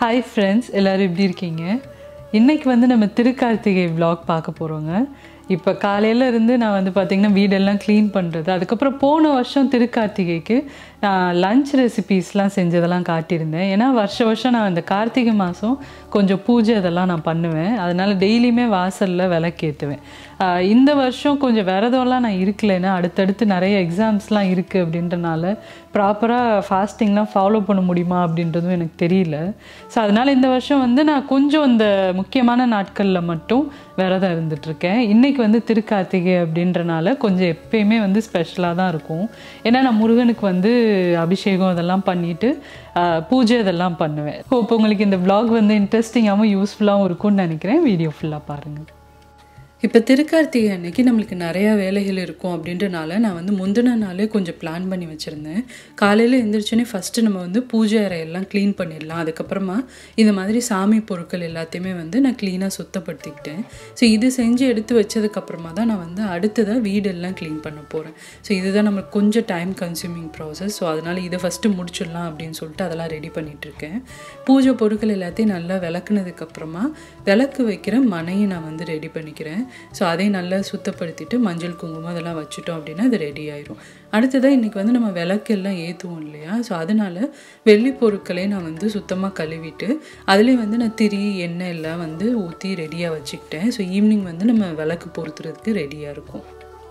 hi friends எல்லோரும் எப்படி இருக்கீங்க இன்றைக்கி வந்து நம்ம திருக்கார்த்திகை vlog பார்க்க போகிறோங்க இப்போ காலையில இருந்து நான் வந்து பார்த்திங்கன்னா வீடெல்லாம் க்ளீன் பண்ணுறது அதுக்கப்புறம் போன வருஷம் திருக்கார்த்திகைக்கு நான் லஞ்ச் ரெசிபீஸ்லாம் செஞ்சதெல்லாம் காட்டியிருந்தேன் ஏன்னா வருஷ வருஷம் நான் இந்த கார்த்திகை மாதம் கொஞ்சம் பூஜை அதெல்லாம் நான் பண்ணுவேன் அதனால் டெய்லியுமே வாசலில் விளக்கேற்றுவேன் ஆஹ் இந்த வருஷம் கொஞ்சம் விரதம்லாம் நான் இருக்கலைன்னா அடுத்தடுத்து நிறைய எக்ஸாம்ஸ்லாம் இருக்குது அப்படின்றனால ப்ராப்பராக ஃபாஸ்டிங்லாம் ஃபாலோ பண்ண முடியுமா அப்படின்றதும் எனக்கு தெரியல ஸோ அதனால் இந்த வருஷம் வந்து நான் கொஞ்சம் இந்த முக்கியமான நாட்களில் மட்டும் விரதம் இருந்துகிட்ருக்கேன் இன்றைக்கி வந்து திருக்கார்த்திகை அப்படின்றனால கொஞ்சம் எப்பயுமே வந்து ஸ்பெஷலாக தான் இருக்கும் ஏன்னா நான் முருகனுக்கு வந்து அபிஷேகம் இதெல்லாம் பண்ணிட்டு ஆஹ், பூஜை இதெல்லாம் பண்ணுவேன் ஹோப் உங்களுக்கு இந்த vlog வந்து இன்ட்ரெஸ்டிங்காகவும் யூஸ்ஃபுல்லாகவும் இருக்கும்னு நினைக்கிறேன் வீடியோ ஃபுல்லாக பாருங்கள் இப்போ திருக்கார்த்திகை அன்னைக்கு நம்மளுக்கு நிறையா வேலைகள் இருக்கும் அப்படின்றனால நான் வந்து முந்தின நாளே கொஞ்சம் பிளான் பண்ணி வச்சுருந்தேன் காலையில் எழுந்திரிச்சோன்னே ஃபஸ்ட்டு நம்ம வந்து பூஜை அறையெல்லாம் க்ளீன் பண்ணிடலாம் அதுக்கப்புறமா இந்த மாதிரி சாமி பொருட்கள் எல்லாத்தையுமே வந்து நான் க்ளீனாக சுத்தப்படுத்திக்கிட்டேன் ஸோ இது செஞ்சு எடுத்து வச்சதுக்கப்புறமா தான் நான் வந்து அடுத்ததாக வீடெல்லாம் க்ளீன் பண்ண போகிறேன் ஸோ இதுதான் நம்மளுக்கு கொஞ்சம் டைம் கன்சூமிங் ப்ராசஸ் ஸோ அதனால் இதை ஃபஸ்ட்டு முடிச்சிடலாம் அப்படின்னு சொல்லிட்டு அதெல்லாம் ரெடி பண்ணிகிட்ருக்கேன் பூஜை பொருட்கள் எல்லாத்தையும் நல்லா விளக்குனதுக்கப்புறமா விளக்கு வைக்கிற மனையை நான் வந்து ரெடி பண்ணிக்கிறேன் ஸோ அதையும் நல்லா சுத்தப்படுத்திட்டு மஞ்சள் குங்குமம் அதெல்லாம் வச்சுட்டோம் அப்படின்னா அது ரெடி ஆயிரும் அடுத்ததாக இன்றைக்கி வந்து நம்ம விளக்கெல்லாம் ஏற்றுவோம் இல்லையா ஸோ அதனால் வெள்ளி பொருட்களை நான் வந்து சுத்தமாக கழுவிட்டு அதுலேயும் வந்து நான் திரி எண்ணெய் எல்லாம் வந்து ஊற்றி ரெடியாக வச்சுக்கிட்டேன் ஸோ ஈவினிங் வந்து நம்ம விளக்கு பொருத்துறதுக்கு ரெடியாக இருக்கும்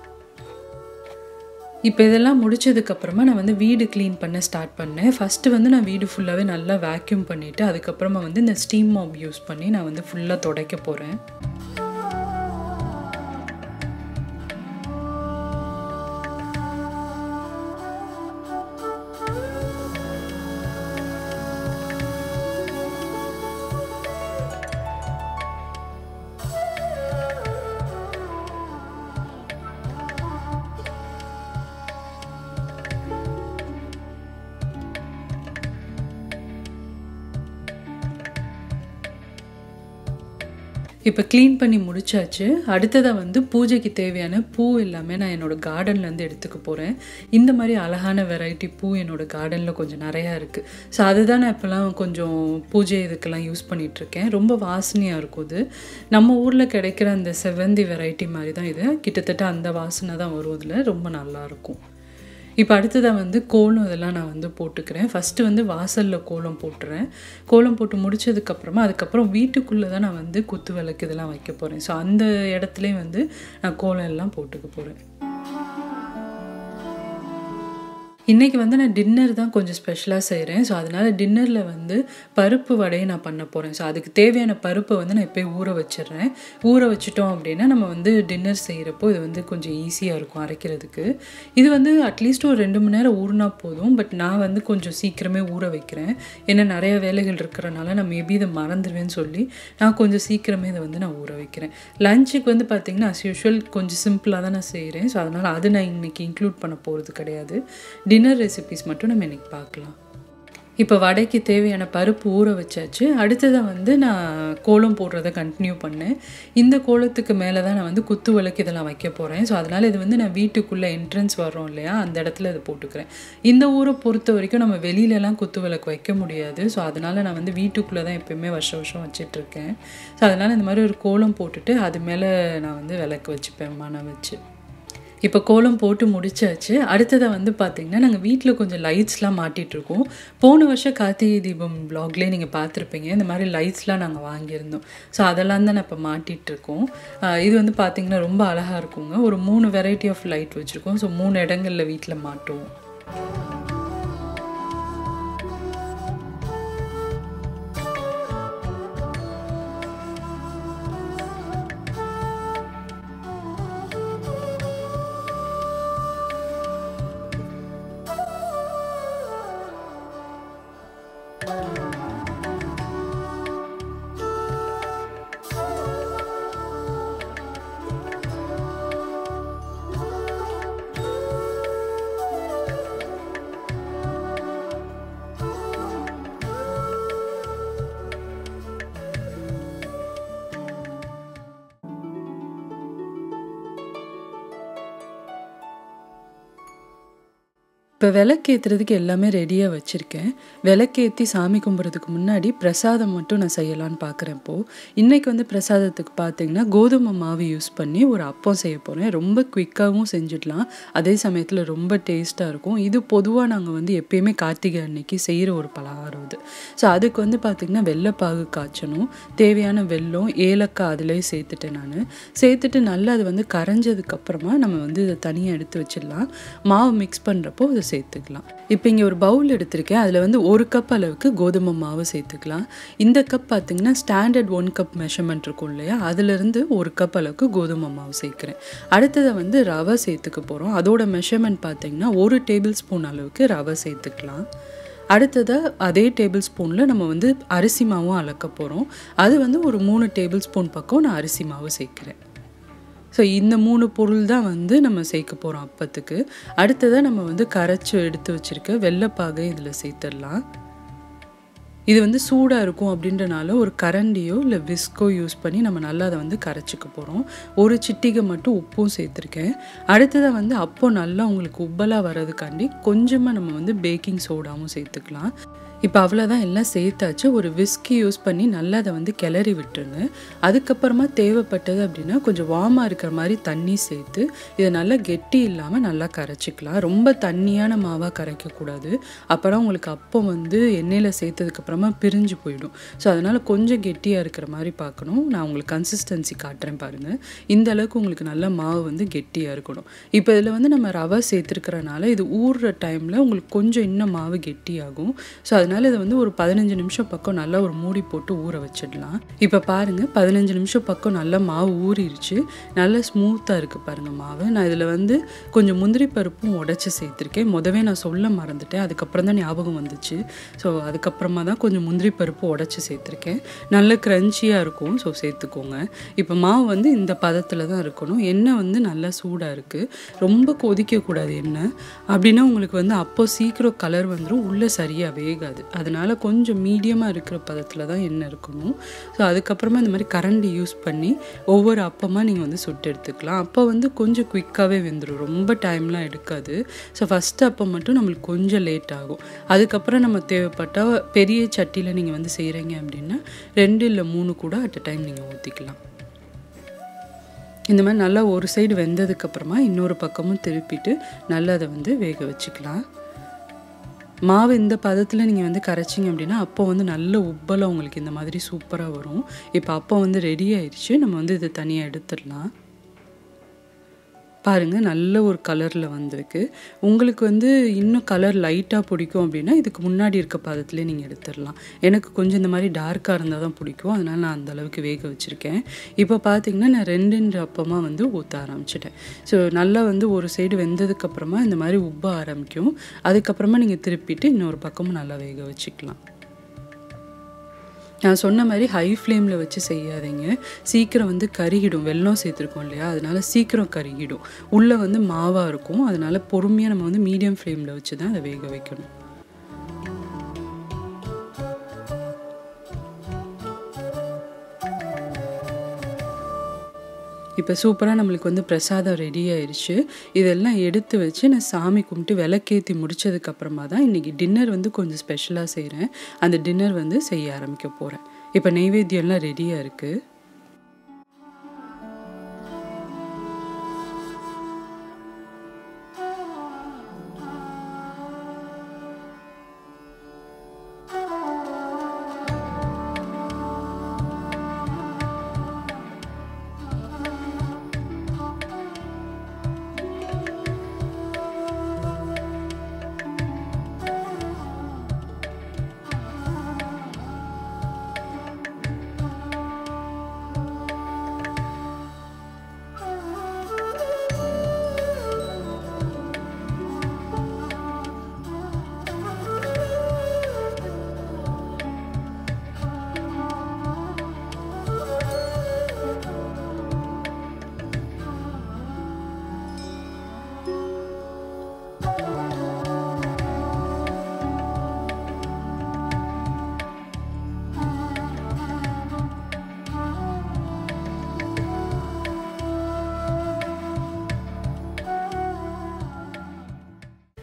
இப்போ இதெல்லாம் முடிச்சதுக்கப்புறமா நான் வந்து வீடு க்ளீன் பண்ண ஸ்டார்ட் பண்ணேன் ஃபஸ்ட்டு வந்து நான் வீடு ஃபுல்லாகவே நல்லா வேக்யூம் பண்ணிவிட்டு அதுக்கப்புறமா வந்து இந்த ஸ்டீம் மாப் யூஸ் பண்ணி நான் வந்து ஃபுல்லாக துடைக்க போகிறேன் இப்போ க்ளீன் பண்ணி முடிச்சாச்சு அடுத்ததாக வந்து பூஜைக்கு தேவையான பூ எல்லாமே நான் என்னோட கார்டன்லேருந்து எடுத்துக்க போகிறேன் இந்த மாதிரி அழகான வெரைட்டி பூ என்னோட கார்டனில் கொஞ்சம் நிறையா இருக்குது ஸோ அதுதான் நான் இப்போலாம் கொஞ்சம் பூஜை இதுக்கெல்லாம் யூஸ் பண்ணிகிட்ருக்கேன் ரொம்ப வாசனையாக இருக்கும் இது நம்ம ஊரில் கிடைக்கிற அந்த செவ்வந்தி வெரைட்டி மாதிரி தான் இது கிட்டத்தட்ட அந்த வாசனை தான் வரும் இதில் ரொம்ப நல்லாயிருக்கும் இப்போ அடுத்ததாக வந்து கோலம் இதெல்லாம் நான் வந்து போட்டுக்கிறேன் ஃபஸ்ட்டு வந்து வாசலில் கோலம் போட்டுறேன் கோலம் போட்டு முடிச்சதுக்கப்புறமா அதுக்கப்புறம் வீட்டுக்குள்ளே தான் நான் வந்து குத்து விளக்கு இதெல்லாம் வைக்க போகிறேன் ஸோ அந்த இடத்துலையும் வந்து நான் கோலம் எல்லாம் போட்டுக்க போகிறேன் இன்றைக்கி வந்து நான் டின்னர் தான் கொஞ்சம் ஸ்பெஷலாக செய்கிறேன் ஸோ அதனால் டின்னரில் வந்து பருப்பு வடையை நான் பண்ண போகிறேன் ஸோ அதுக்கு தேவையான பருப்பை வந்து நான் இப்போயே ஊற வச்சிடுறேன் ஊற வச்சிட்டோம் அப்படின்னா நம்ம வந்து டின்னர் செய்கிறப்போ இது வந்து கொஞ்சம் ஈஸியாக இருக்கும் அரைக்கிறதுக்கு இது வந்து அட்லீஸ்ட் ஒரு ரெண்டு மணி நேரம் ஊறினா போதும் பட் நான் வந்து கொஞ்சம் சீக்கிரமே ஊற வைக்கிறேன் ஏன்னா நிறைய வேலைகள் இருக்கிறனால நான் மேபி இதை மறந்துடுவேன்னு சொல்லி நான் கொஞ்சம் சீக்கிரமே இதை வந்து நான் ஊற வைக்கிறேன் லஞ்சுக்கு வந்து பார்த்திங்கன்னா அஸ் யூஷுவல் கொஞ்சம் சிம்பிளாக தான் நான் செய்கிறேன் ஸோ அதனால் அது நான் இன்றைக்கி இன்க்ளூட் பண்ண போகிறது கிடையாது டின்னர் ரெசிபிஸ் மட்டும் நம்ம இன்றைக்கி பார்க்கலாம் இப்போ வடைக்கு தேவையான பருப்பு ஊற வச்சாச்சு அடுத்ததாக வந்து நான் கோலம் போடுறத கண்டினியூ பண்ணேன் இந்த கோலத்துக்கு மேலே தான் நான் வந்து குத்து விளக்கு இதெல்லாம் வைக்க போகிறேன் ஸோ அதனால் இது வந்து நான் வீட்டுக்குள்ளே என்ட்ரன்ஸ் வர்றோம் இல்லையா அந்த இடத்துல இதை போட்டுக்கிறேன் இந்த ஊரை பொறுத்த வரைக்கும் நம்ம வெளியிலலாம் குத்து விளக்கு வைக்க முடியாது ஸோ அதனால் நான் வந்து வீட்டுக்குள்ளே தான் எப்பயுமே வருஷம் வருஷம் வச்சிட்ருக்கேன் ஸோ அதனால் இந்த மாதிரி ஒரு கோலம் போட்டுட்டு அது மேலே நான் வந்து விளக்கு வச்சுப்பேன் மனம் வச்சு இப்போ கோலம் போட்டு முடிச்சாச்சு அடுத்ததாக வந்து பார்த்திங்கன்னா நாங்கள் வீட்டில் கொஞ்சம் லைட்ஸ்லாம் மாட்டிகிட்ருக்கோம் போன வருஷம் கார்த்திகை தீபம் ப்ளாக்லேயே நீங்கள் பார்த்துருப்பீங்க இந்த மாதிரி லைட்ஸ்லாம் நாங்கள் வாங்கியிருந்தோம் ஸோ அதெல்லாம் தான் நான் இப்போ மாட்டிகிட்ருக்கோம் இது வந்து பார்த்திங்கன்னா ரொம்ப அழகாக இருக்குங்க ஒரு மூணு வெரைட்டி ஆஃப் லைட் வச்சுருக்கோம் ஸோ மூணு இடங்களில் வீட்டில் மாட்டுவோம் இப்போ விளக்கேற்றுறதுக்கு எல்லாமே ரெடியாக வச்சுருக்கேன் விளக்கேற்றி சாமி கும்பிட்றதுக்கு முன்னாடி பிரசாதம் மட்டும் நான் செய்யலான்னு பார்க்குறேன் இப்போது இன்றைக்கி வந்து பிரசாதத்துக்கு பார்த்தீங்கன்னா கோதுமை மாவு யூஸ் பண்ணி ஒரு அப்பம் செய்ய போகிறேன் ரொம்ப குயிக்காகவும் செஞ்சிடலாம் அதே சமயத்தில் ரொம்ப டேஸ்ட்டாக இருக்கும் இது பொதுவாக நாங்கள் வந்து எப்பயுமே கார்த்திகை அன்னைக்கு செய்கிற ஒரு பலகாரம் இது ஸோ அதுக்கு வந்து பார்த்திங்கன்னா வெள்ளைப்பாகு காய்ச்சணும் தேவையான வெல்லம் ஏலக்காய் அதிலே சேர்த்துட்டேன் நான் சேர்த்துட்டு நல்லா அது வந்து கரைஞ்சதுக்கப்புறமா நம்ம வந்து இதை தனியாக எடுத்து வச்சிடலாம் மாவு மிக்ஸ் பண்ணுறப்போ அதை சேர்த்துக்கலாம் இப்போ இங்கே ஒரு பவுல் எடுத்திருக்கேன் அதில் வந்து ஒரு கப் அளவுக்கு கோதுமை மாவு சேர்த்துக்கலாம் இந்த கப் பார்த்திங்கன்னா ஸ்டாண்டர்ட் ஒன் கப் மெஷர்மெண்ட் இருக்கும் இல்லையா அதுலேருந்து ஒரு கப் அளவுக்கு கோதுமை மாவு சேர்க்குறேன் அடுத்ததை வந்து ரவை சேர்த்துக்க போகிறோம் அதோட மெஷர்மெண்ட் பார்த்திங்கன்னா ஒரு டேபிள் ஸ்பூன் அளவுக்கு ரவை சேர்த்துக்கலாம் அடுத்ததாக அதே டேபிள் ஸ்பூனில் நம்ம வந்து அரிசி மாவும் அளக்க போகிறோம் அது வந்து ஒரு மூணு டேபிள் ஸ்பூன் பக்கம் நான் அரிசி மாவு சேர்க்குறேன் ஸோ இந்த மூணு பொருள் தான் வந்து நம்ம சேர்க்க போகிறோம் அப்பத்துக்கு அடுத்ததாக நம்ம வந்து கரைச்சி எடுத்து வச்சுருக்க வெள்ளைப்பாகை இதில் சேர்த்துடலாம் இது வந்து சூடாக இருக்கும் அப்படின்றனால ஒரு கரண்டியோ இல்லை விஸ்கோ யூஸ் பண்ணி நம்ம நல்லா அதை வந்து கரைச்சிக்க போகிறோம் ஒரு சிட்டிகை மட்டும் உப்பும் சேர்த்துருக்கேன் அடுத்ததாக வந்து அப்போ நல்லா உங்களுக்கு உப்பலாக வர்றதுக்காண்டி கொஞ்சமாக நம்ம வந்து பேக்கிங் சோடாவும் சேர்த்துக்கலாம் இப்போ அவ்வளோதான் எல்லாம் சேர்த்தாச்சு ஒரு விஸ்கி யூஸ் பண்ணி நல்லா அதை வந்து கிளறி விட்டுருங்க அதுக்கப்புறமா தேவைப்பட்டது அப்படின்னா கொஞ்சம் வார்மாக இருக்கிற மாதிரி தண்ணி சேர்த்து இதை நல்லா கெட்டி இல்லாமல் நல்லா கரைச்சிக்கலாம் ரொம்ப தண்ணியான மாவாக கரைக்கக்கூடாது அப்புறம் உங்களுக்கு அப்பம் வந்து எண்ணெயில் சேர்த்ததுக்கப்புறமா பிரிஞ்சு போயிடும் ஸோ அதனால் கொஞ்சம் கெட்டியாக இருக்கிற மாதிரி பார்க்கணும் நான் உங்களுக்கு கன்சிஸ்டன்சி காட்டுறேன் பாருங்கள் இந்த அளவுக்கு உங்களுக்கு நல்ல மாவு வந்து கெட்டியாக இருக்கணும் இப்போ இதில் வந்து நம்ம ரவை சேர்த்துருக்கறனால இது ஊறுற டைமில் உங்களுக்கு கொஞ்சம் இன்னும் மாவு கெட்டியாகும் ஸோ அதனால் அதனால் இதை வந்து ஒரு பதினஞ்சு நிமிஷம் பக்கம் நல்லா ஒரு மூடி போட்டு ஊற வச்சிடலாம் இப்போ பாருங்கள் பதினஞ்சு நிமிஷம் பக்கம் நல்லா மாவு ஊறிடுச்சு நல்லா ஸ்மூத்தாக இருக்குது பாருங்கள் மாவு நான் இதில் வந்து கொஞ்சம் முந்திரி பருப்பும் உடச்சி சேர்த்துருக்கேன் முதவே நான் சொல்ல மறந்துட்டேன் அதுக்கப்புறம் தான் ஞாபகம் வந்துச்சு ஸோ அதுக்கப்புறமா தான் கொஞ்சம் முந்திரி பருப்பு உடச்சி சேர்த்துருக்கேன் நல்ல க்ரன்ச்சியாக இருக்கும் ஸோ சேர்த்துக்கோங்க இப்போ மாவு வந்து இந்த பதத்தில் தான் இருக்கணும் எண்ணெய் வந்து நல்லா சூடாக இருக்குது ரொம்ப கொதிக்கக்கூடாது எண்ணெய் அப்படின்னா உங்களுக்கு வந்து அப்போ சீக்கிரம் கலர் வந்துடும் உள்ளே சரியாக வேகாது அதனால் கொஞ்சம் மீடியமாக இருக்கிற பதத்தில் தான் எண்ணெய் இருக்கணும் ஸோ அதுக்கப்புறமா இந்த மாதிரி கரண்டி யூஸ் பண்ணி ஒவ்வொரு அப்பமாக நீங்கள் வந்து சுட்டு எடுத்துக்கலாம் அப்போ வந்து கொஞ்சம் குயிக்காகவே வெந்துடும் ரொம்ப டைம்லாம் எடுக்காது ஸோ ஃபஸ்ட்டு அப்போ மட்டும் நம்மளுக்கு கொஞ்சம் லேட் ஆகும் அதுக்கப்புறம் நம்ம தேவைப்பட்டால் பெரிய சட்டியில் நீங்கள் வந்து செய்கிறீங்க அப்படின்னா ரெண்டு இல்லை மூணு கூட அட் அ டைம் நீங்கள் ஊற்றிக்கலாம் இந்த மாதிரி நல்லா ஒரு சைடு வெந்ததுக்கப்புறமா இன்னொரு பக்கமும் திருப்பிட்டு நல்லா அதை வந்து வேக வச்சுக்கலாம் மாவு இந்த பதத்தில் நீங்கள் வந்து கரைச்சிங்க அப்படின்னா அப்போ வந்து நல்ல உப்பலாக உங்களுக்கு இந்த மாதிரி சூப்பராக வரும் இப்போ அப்போ வந்து ரெடி ஆயிடுச்சு நம்ம வந்து இதை தனியாக எடுத்துடலாம் பாருங்கள் நல்ல ஒரு கலரில் வந்திருக்கு உங்களுக்கு வந்து இன்னும் கலர் லைட்டாக பிடிக்கும் அப்படின்னா இதுக்கு முன்னாடி இருக்க பதத்துலேயே நீங்கள் எடுத்துடலாம் எனக்கு கொஞ்சம் இந்த மாதிரி டார்க்காக இருந்தால் தான் பிடிக்கும் அதனால் நான் அந்த அளவுக்கு வேக வச்சுருக்கேன் இப்போ பார்த்தீங்கன்னா நான் ரெண்டு அப்பமாக வந்து ஊற்ற ஆரம்பிச்சிட்டேன் ஸோ நல்லா வந்து ஒரு சைடு வெந்ததுக்கப்புறமா இந்த மாதிரி உப்ப ஆரம்பிக்கும் அதுக்கப்புறமா நீங்கள் திருப்பிட்டு இன்னொரு பக்கமும் நல்லா வேக வச்சுக்கலாம் நான் சொன்ன மாதிரி ஹை ஃப்ளேமில் வச்சு செய்யாதீங்க சீக்கிரம் வந்து கருகிடும் வெள்ளம் சேர்த்துருக்கோம் இல்லையா அதனால சீக்கிரம் கருகிடும் உள்ளே வந்து மாவாக இருக்கும் அதனால பொறுமையாக நம்ம வந்து மீடியம் ஃப்ளேமில் வச்சு தான் அதை வேக வைக்கணும் இப்போ சூப்பராக நம்மளுக்கு வந்து பிரசாதம் ரெடி ஆயிடுச்சு இதெல்லாம் எடுத்து வச்சு நான் சாமி கும்பிட்டு விளக்கேற்றி முடிச்சதுக்கப்புறமா தான் இன்றைக்கி டின்னர் வந்து கொஞ்சம் ஸ்பெஷலாக செய்கிறேன் அந்த டின்னர் வந்து செய்ய ஆரம்பிக்க போகிறேன் இப்போ நெய்வேத்தியம்லாம் ரெடியாக இருக்குது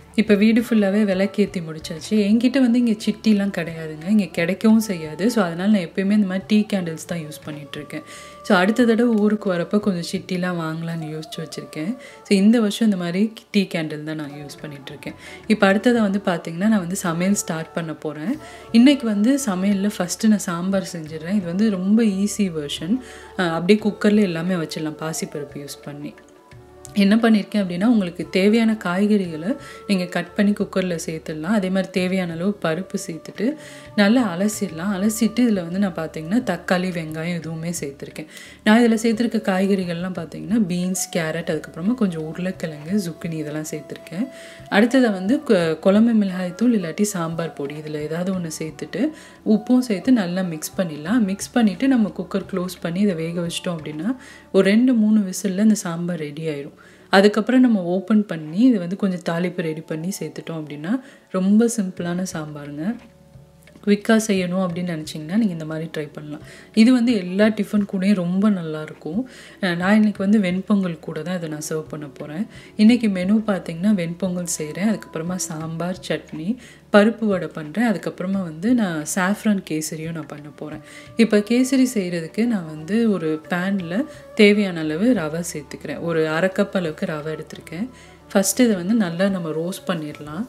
இப்போ வீடு ஃபுல்லாகவே விளக்கேற்றி முடிச்சாச்சு என்கிட்ட வந்து இங்கே சிட்டிலாம் கிடையாதுங்க இங்கே கிடைக்கவும் செய்யாது ஸோ அதனால் நான் எப்பயுமே இந்த மாதிரி டீ கேண்டில்ஸ் தான் யூஸ் பண்ணிகிட்ருக்கேன் ஸோ அடுத்த தடவை ஊருக்கு வரப்போ கொஞ்சம் சிட்டிலாம் வாங்கலாம்னு யோசிச்சு வச்சுருக்கேன் ஸோ இந்த வருஷம் இந்த மாதிரி டீ கேண்டில் தான் நான் யூஸ் பண்ணிகிட்ருக்கேன் இப்போ அடுத்ததை வந்து பார்த்திங்கன்னா நான் வந்து சமையல் ஸ்டார்ட் பண்ண போகிறேன் இன்றைக்கி வந்து சமையலில் ஃபஸ்ட்டு நான் சாம்பார் செஞ்சிடுறேன் இது வந்து ரொம்ப ஈஸி வெர்ஷன் அப்படியே குக்கரில் எல்லாமே வச்சிடலாம் பாசிப்பருப்பு யூஸ் பண்ணி என்ன பண்ணியிருக்கேன் அப்படின்னா உங்களுக்கு தேவையான காய்கறிகளை நீங்கள் கட் பண்ணி குக்கரில் சேர்த்துடலாம் அதே மாதிரி தேவையான அளவு பருப்பு சேர்த்துட்டு நல்லா அலசிடலாம் அலசிட்டு இதில் வந்து நான் பார்த்தீங்கன்னா தக்காளி வெங்காயம் எதுவுமே சேர்த்துருக்கேன் நான் இதில் சேர்த்துருக்க காய்கறிகள்லாம் பார்த்தீங்கன்னா பீன்ஸ் கேரட் அதுக்கப்புறமா கொஞ்சம் உருளைக்கிழங்கு zucchini இதெல்லாம் சேர்த்துருக்கேன் அடுத்ததை வந்து கொ- குழம்பு மிளகாய் தூள் இல்லாட்டி சாம்பார் பொடி இதில் ஏதாவது ஒன்று சேர்த்துட்டு உப்பும் சேர்த்து நல்லா மிக்ஸ் பண்ணிடலாம் மிக்ஸ் பண்ணிவிட்டு நம்ம குக்கர் க்ளோஸ் பண்ணி இதை வேக வச்சிட்டோம் அப்படின்னா ஒரு ரெண்டு மூணு விசிலில் இந்த சாம்பார் ரெடி ஆயிரும் அதுக்கப்புறம் நம்ம ஓப்பன் பண்ணி இது வந்து கொஞ்சம் தாளிப்பு ரெடி பண்ணி சேர்த்துட்டோம் அப்படின்னா ரொம்ப சிம்பிளான சாம்பாருங்க குவிக்காக செய்யணும் அப்படின்னு நினச்சிங்கன்னா நீங்கள் இந்த மாதிரி ட்ரை பண்ணலாம் இது வந்து எல்லா டிஃபன் கூடயும் ரொம்ப நல்லாயிருக்கும் நான் இன்னைக்கு வந்து வெண்பொங்கல் கூட தான் இதை நான் சர்வ் பண்ண போகிறேன் இன்றைக்கி மெனு பார்த்தீங்கன்னா வெண்பொங்கல் செய்கிறேன் அதுக்கப்புறமா சாம்பார் சட்னி பருப்பு வடை பண்ணுறேன் அதுக்கப்புறமா வந்து நான் சாஃப்ரான் கேசரியும் நான் பண்ண போகிறேன் இப்போ கேசரி செய்கிறதுக்கு நான் வந்து ஒரு பேனில் தேவையான அளவு ரவை சேர்த்துக்கிறேன் ஒரு அரை கப் அளவுக்கு ரவை எடுத்திருக்கேன் ஃபஸ்ட்டு இதை வந்து நல்லா நம்ம ரோஸ்ட் பண்ணிடலாம்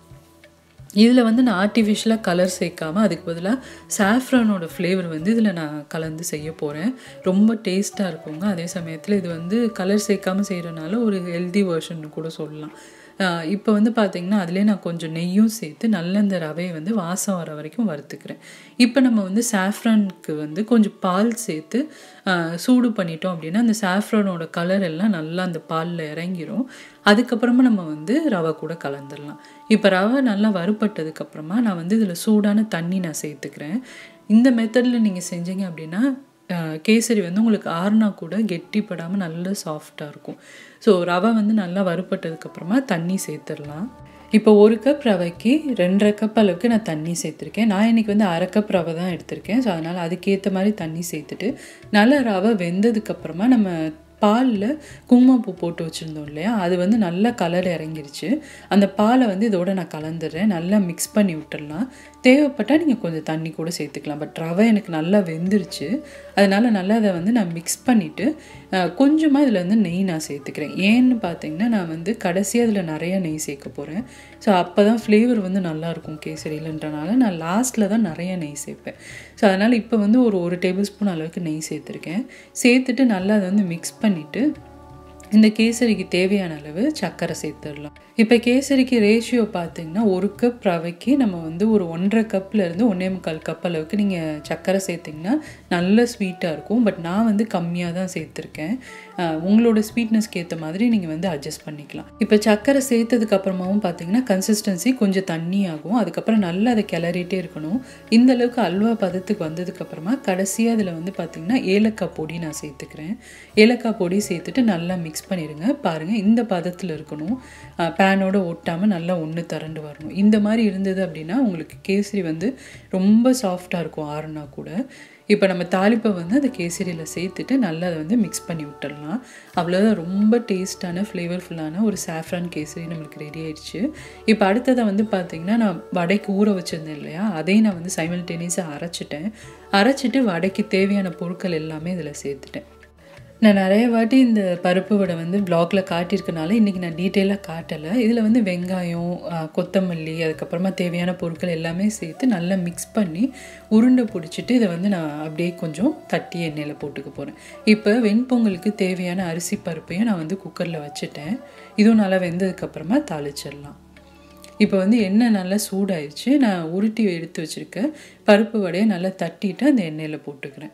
இதில் வந்து நான் ஆர்டிஃபிஷியலாக கலர் சேர்க்காம அதுக்கு பதிலாக சாஃப்ரானோட ஃப்ளேவர் வந்து இதில் நான் கலந்து செய்ய போகிறேன் ரொம்ப டேஸ்ட்டாக இருக்குங்க அதே சமயத்தில் இது வந்து கலர் சேர்க்காம செய்கிறனால ஒரு ஹெல்தி வெர்ஷன் கூட சொல்லலாம் இப்போ வந்து பார்த்தீங்கன்னா அதிலே நான் கொஞ்சம் நெய்யும் சேர்த்து நல்ல இந்த ரவையை வந்து வாசம் வர வரைக்கும் வறுத்துக்கிறேன் இப்போ நம்ம வந்து சாஃப்ரானுக்கு வந்து கொஞ்சம் பால் சேர்த்து ஆஹ், சூடு பண்ணிட்டோம் அப்படின்னா அந்த சாஃப்ரானோட கலர் எல்லாம் நல்லா அந்த பாலில் இறங்கிரும் அதுக்கப்புறமா நம்ம வந்து ரவை கூட கலந்துடலாம் இப்போ ரவை நல்லா வறுபட்டதுக்கப்புறமா நான் வந்து இதில் சூடான தண்ணி நான் சேர்த்துக்கிறேன் இந்த மெத்தடில் நீங்கள் செஞ்சீங்க அப்படின்னா ஆஹ், கேசரி வந்து உங்களுக்கு ஆறுனா கூட கெட்டிப்படாமல் நல்ல சாஃப்டாக இருக்கும் ஸோ ரவை வந்து நல்லா வறுபட்டதுக்கப்புறமா தண்ணி சேர்த்துடலாம் இப்போ ஒரு கப் ரவைக்கு ரெண்டரை கப் அளவுக்கு நான் தண்ணி சேர்த்துருக்கேன் நான் இன்னைக்கு வந்து அரை கப் ரவை தான் எடுத்திருக்கேன் ஸோ அதனால் அதுக்கேற்ற மாதிரி தண்ணி சேர்த்துட்டு நல்லா ரவை வெந்ததுக்கப்புறமா நம்ம பாலில் குங்குமப்பூ போட்டு வச்சுருந்தோம் இல்லையா அது வந்து நல்லா கலர் இறங்கிருச்சு அந்த பாலை வந்து இதோட நான் கலந்துடுறேன் நல்லா மிக்ஸ் பண்ணி விட்டுடலாம் தேவைப்பட்டால் நீங்கள் கொஞ்சம் தண்ணி கூட சேர்த்துக்கலாம் பட் ரவை எனக்கு நல்லா வெந்துருச்சு அதனால நல்லா அதை வந்து நான் மிக்ஸ் பண்ணிவிட்டு கொஞ்சமாக இதில் வந்து நெய் நான் சேர்த்துக்கிறேன் ஏன்னு பார்த்தீங்கன்னா நான் வந்து கடைசியாக அதில் நிறைய நெய் சேர்க்க போகிறேன் ஸோ அப்போ தான் ஃப்ளேவர் வந்து நல்லாயிருக்கும் கேசரியிலன்றனால நான் லாஸ்ட்டில் தான் நிறைய நெய் சேர்ப்பேன் ஸோ அதனால் இப்போ வந்து ஒரு ஒரு டேபிள் ஸ்பூன் அளவுக்கு நெய் சேர்த்துருக்கேன் சேர்த்துட்டு நல்லா அதை வந்து மிக்ஸ் பண்ணிவிட்டு இந்த கேசரிக்கு தேவையான அளவு சர்க்கரை சேர்த்துடலாம் இப்போ கேசரிக்கு ரேஷியோ பார்த்தீங்கன்னா ஒரு கப் ரவைக்கு நம்ம வந்து ஒரு ஒன்றரை கப்ல இருந்து ஒன்றே முக்கால் கப் அளவுக்கு நீங்கள் சர்க்கரை சேர்த்திங்கன்னா நல்ல ஸ்வீட்டாக இருக்கும் பட் நான் வந்து கம்மியாக தான் சேர்த்துருக்கேன் அஹ் உங்களோட ஸ்வீட்னஸ்க்கு ஏற்ற மாதிரி நீங்கள் வந்து அட்ஜஸ்ட் பண்ணிக்கலாம் இப்போ சர்க்கரை சேர்த்ததுக்கு அப்புறமாவும் பார்த்தீங்கன்னா கன்சிஸ்டன்சி கொஞ்சம் தண்ணி ஆகும் அதுக்கப்புறம் நல்லா அதை கிளறிட்டே இருக்கணும் இந்த அளவுக்கு அல்வா பதத்துக்கு வந்ததுக்கப்புறமா கடைசியாக அதில் வந்து பார்த்தீங்கன்னா ஏலக்காய் பொடி நான் சேர்த்துக்கிறேன் ஏலக்காய் பொடி சேர்த்துட்டு நல்லா மிக்ஸ் பண்ணிடுங்க பாருங்கள் இந்த பதத்தில் இருக்கணும் பேனோட ஒட்டாமல் நல்லா ஒன்று திரண்டு வரணும் இந்த மாதிரி இருந்தது அப்படின்னா உங்களுக்கு கேசரி வந்து ரொம்ப சாஃப்டாக இருக்கும் ஆறுனா கூட இப்போ நம்ம தாளிப்பை வந்து அந்த கேசரியில் சேர்த்துட்டு நல்லா அதை வந்து மிக்ஸ் பண்ணி விட்டுடலாம் அவ்வளோதான் ரொம்ப டேஸ்டான ஃப்ளேவர்ஃபுல்லான ஒரு சாஃப்ரான் கேசரி நம்மளுக்கு ரெடி ஆயிடுச்சு இப்போ அடுத்ததை வந்து பார்த்தீங்கன்னா நான் வடைக்கு ஊற வச்சுருந்தேன் இல்லையா அதையும் நான் வந்து சைமல்டேனியஸாக அரைச்சிட்டேன் அரைச்சிட்டு வடைக்கு தேவையான பொருட்கள் எல்லாமே இதில் சேர்த்துட்டேன் நான் நிறைய வாட்டி இந்த பருப்பு வடை வந்து ப்ளாகில் காட்டியிருக்கனால இன்றைக்கி நான் டீட்டெயிலாக காட்டலை இதில் வந்து வெங்காயம் ஆ, கொத்தமல்லி அதுக்கப்புறமா தேவையான பொருட்கள் எல்லாமே சேர்த்து நல்லா மிக்ஸ் பண்ணி உருண்டை பிடிச்சிட்டு இதை வந்து நான் அப்படியே கொஞ்சம் தட்டி எண்ணெயில் போட்டுக்க போகிறேன் இப்போ வெண்பொங்கலுக்கு தேவையான அரிசி பருப்பையும் நான் வந்து குக்கரில் வச்சுட்டேன் இதுவும் நல்லா வெந்ததுக்கப்புறமா தாளிச்சிடலாம் இப்போ வந்து எண்ணெய் நல்லா சூடாயிருச்சு நான் உருட்டி எடுத்து வச்சுருக்க பருப்பு வடையை நல்லா தட்டிட்டு அந்த எண்ணெயில் போட்டுக்கிறேன்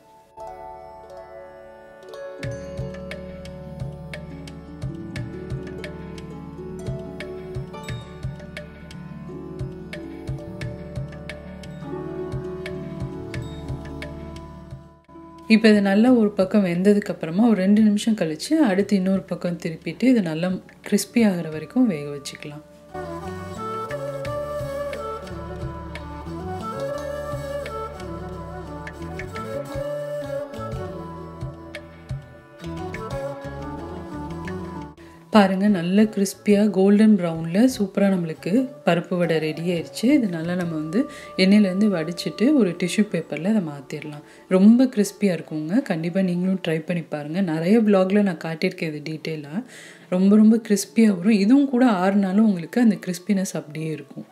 இப்போ இது நல்லா ஒரு பக்கம் வெந்ததுக்கு அப்புறமா ஒரு ரெண்டு நிமிஷம் கழிச்சு அடுத்து இன்னொரு பக்கம் திருப்பிட்டு இது நல்லா கிறிஸ்பி ஆகிற வரைக்கும் வேக வச்சுக்கலாம் பாருங்கள் நல்ல கிறிஸ்பியாக கோல்டன் ப்ரௌனில் சூப்பராக நம்மளுக்கு பருப்பு வடை ரெடி ஆயிடுச்சு இது நல்லா நம்ம வந்து எண்ணெயிலேருந்து வடிச்சிட்டு ஒரு டிஷ்யூ பேப்பரில் அதை மாற்றிடலாம் ரொம்ப கிறிஸ்பியாக இருக்குங்க கண்டிப்பாக நீங்களும் ட்ரை பண்ணி பாருங்கள் நிறைய ப்ளாகில் நான் காட்டியிருக்கேன் இது டீட்டெயிலாக ரொம்ப ரொம்ப கிறிஸ்பியாக வரும் இதுவும் கூட ஆறுனாலும் உங்களுக்கு அந்த கிறிஸ்பினஸ் அப்படியே இருக்கும்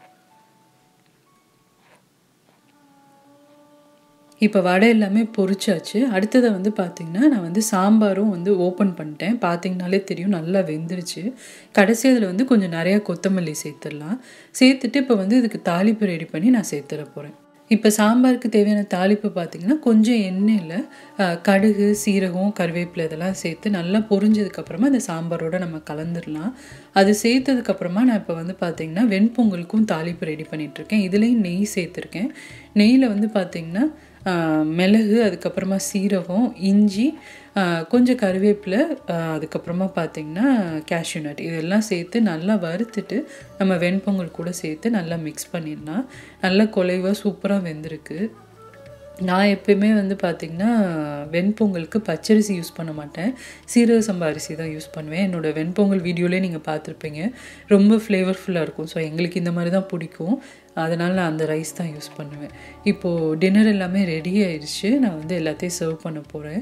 இப்போ வடை எல்லாமே பொரிச்சாச்சு அடுத்ததை வந்து பார்த்திங்கன்னா நான் வந்து சாம்பாரும் வந்து ஓப்பன் பண்ணிட்டேன் பார்த்தீங்கனாலே தெரியும் நல்லா வெந்துருச்சு கடைசி அதில் வந்து கொஞ்சம் நிறையா கொத்தமல்லி சேர்த்துடலாம் சேர்த்துட்டு இப்போ வந்து இதுக்கு தாளிப்பு ரெடி பண்ணி நான் சேர்த்துட போகிறேன் இப்போ சாம்பாருக்கு தேவையான தாளிப்பு பார்த்திங்கன்னா கொஞ்சம் எண்ணெயில் கடுகு சீரகம் கருவேப்பிலை இதெல்லாம் சேர்த்து நல்லா பொரிஞ்சதுக்கப்புறமா இந்த சாம்பாரோட நம்ம கலந்துடலாம் அது சேர்த்ததுக்கப்புறமா நான் இப்போ வந்து பார்த்திங்கன்னா வெண்பொங்கலுக்கும் தாளிப்பு ரெடி பண்ணிகிட்ருக்கேன் இதுலேயும் நெய் சேர்த்துருக்கேன் நெய்யில் வந்து பார்த்திங்கன்னா மிளகு அதுக்கப்புறமா சீரகம் இஞ்சி கொஞ்சம் கருவேப்பிலை அதுக்கப்புறமா பார்த்திங்கன்னா கேஷ்யூ நட் இதெல்லாம் சேர்த்து நல்லா வறுத்துட்டு நம்ம வெண்பொங்கல் கூட சேர்த்து நல்லா மிக்ஸ் பண்ணிடலாம் நல்லா குலைவாக சூப்பராக வெந்திருக்கு நான் எப்பயுமே வந்து பார்த்திங்கன்னா வெண்பொங்கலுக்கு பச்சரிசி யூஸ் பண்ண மாட்டேன் சீரக சம்பா அரிசி தான் யூஸ் பண்ணுவேன் என்னோடய வெண்பொங்கல் வீடியோலேயே நீங்கள் பார்த்துருப்பீங்க ரொம்ப ஃப்ளேவர்ஃபுல்லாக இருக்கும் ஸோ எங்களுக்கு இந்த மாதிரி தான் பிடிக்கும் அதனால் நான் அந்த ரைஸ் தான் யூஸ் பண்ணுவேன் இப்போது டின்னர் எல்லாமே ரெடி ஆயிடுச்சு நான் வந்து எல்லாத்தையும் சர்வ் பண்ண போகிறேன்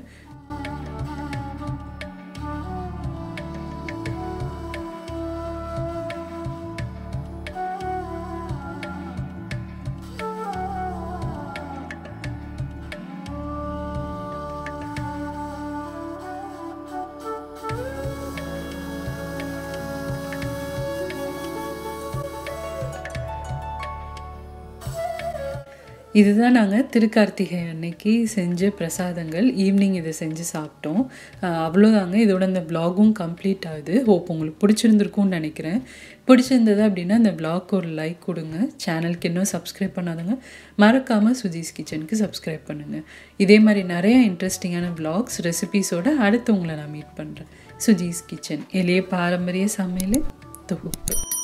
இதுதான் நாங்கள் திருக்கார்த்திகை அன்னைக்கு செஞ்ச பிரசாதங்கள் ஈவினிங் இதை செஞ்சு சாப்பிட்டோம் அவ்வளோதாங்க இதோட இந்த ப்ளாகும் கம்ப்ளீட் ஆகுது ஹோப் உங்களுக்கு பிடிச்சிருந்துருக்கும்னு நினைக்கிறேன் பிடிச்சிருந்தது அப்படின்னா இந்த ப்ளாக் ஒரு லைக் கொடுங்க சேனலுக்கு இன்னும் சப்ஸ்கிரைப் பண்ணாதவங்க மறக்காமல் சுஜீஸ் கிச்சனுக்கு சப்ஸ்கிரைப் பண்ணுங்கள் இதே மாதிரி நிறைய இன்ட்ரெஸ்டிங்கான ப்ளாக்ஸ் ரெசிபீஸோட அடுத்து உங்களை நான் மீட் பண்ணுறேன் சுஜீஸ் கிச்சன் எளிய பாரம்பரிய சமையல் தொகுப்பு